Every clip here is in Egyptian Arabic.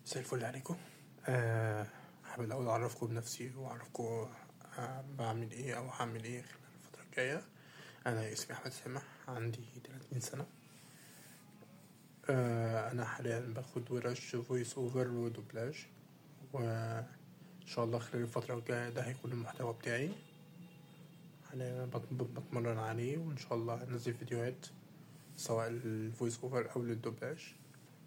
مساء الفل عليكم أه حابب الأول أعرفكم بنفسي وأعرفكم أه بعمل إيه أو هعمل إيه خلال الفترة الجاية أنا اسمي أحمد سامح عندي 30 سنة أه أنا حاليا باخد ورش فويس أوفر ودوبلاج وإن شاء الله خلال الفترة الجاية ده هيكون المحتوى بتاعي حاليا أنا بت- بتمرن عليه وإن شاء الله هنزل فيديوهات سواء الفويس أوفر أو للدوبلاج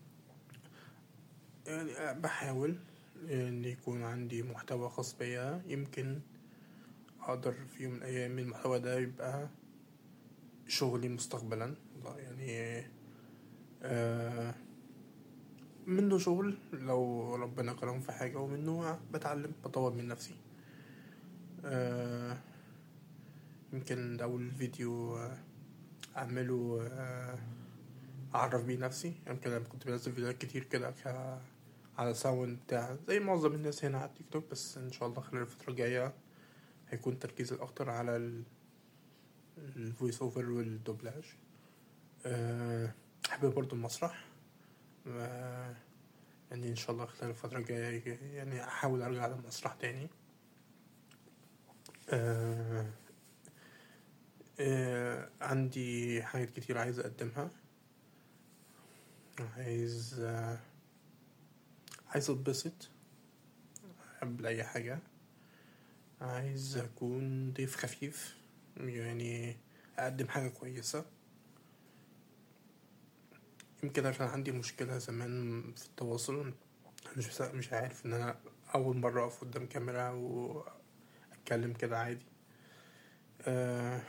يعني بحاول ان يكون عندي محتوى خاص بيا يمكن اقدر في يوم من الايام المحتوى ده يبقى شغلي مستقبلا والله يعني آه منه شغل لو ربنا كرم في حاجة ومنه بتعلم بطور من نفسي آه يمكن ده أول فيديو آه، أعمله آه أعرف بيه نفسي يمكن أنا كنت بنزل فيديوهات كتير كده ك على ساوند بتاع زي معظم الناس هنا على التيك توك بس ان شاء الله خلال الفترة الجاية هيكون تركيز الاكتر على الفويس اوفر والدوبلاج أه حابب برضو المسرح أه يعني ان شاء الله خلال الفترة الجاية يعني احاول ارجع للمسرح تاني أه أه عندي حاجات كتير عايز اقدمها عايز أه عايز اتبسط قبل اي حاجة عايز اكون ضيف خفيف يعني اقدم حاجة كويسة يمكن عشان عندي مشكلة زمان في التواصل مش بس- مش عارف ان انا اول مرة اقف قدام كاميرا واتكلم كده عادي آه،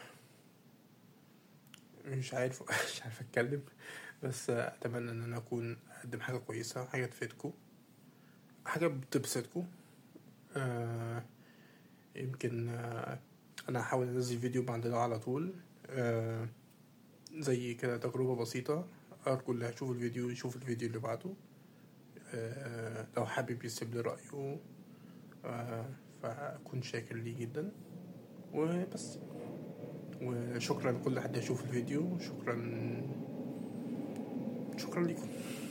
مش عارف مش عارف اتكلم بس اتمنى ان انا اكون اقدم حاجة كويسة حاجة تفيدكم حاجة بتبسطكم آه يمكن آه أنا هحاول أنزل فيديو بعد ده على طول آه زي كده تجربة بسيطة أرجو اللي هيشوف الفيديو يشوف الفيديو اللي بعده آه لو حابب يسيب لي رأيه آه فأكون شاكر ليه جدا وبس وشكرا لكل حد يشوف الفيديو شكرا شكرا لكم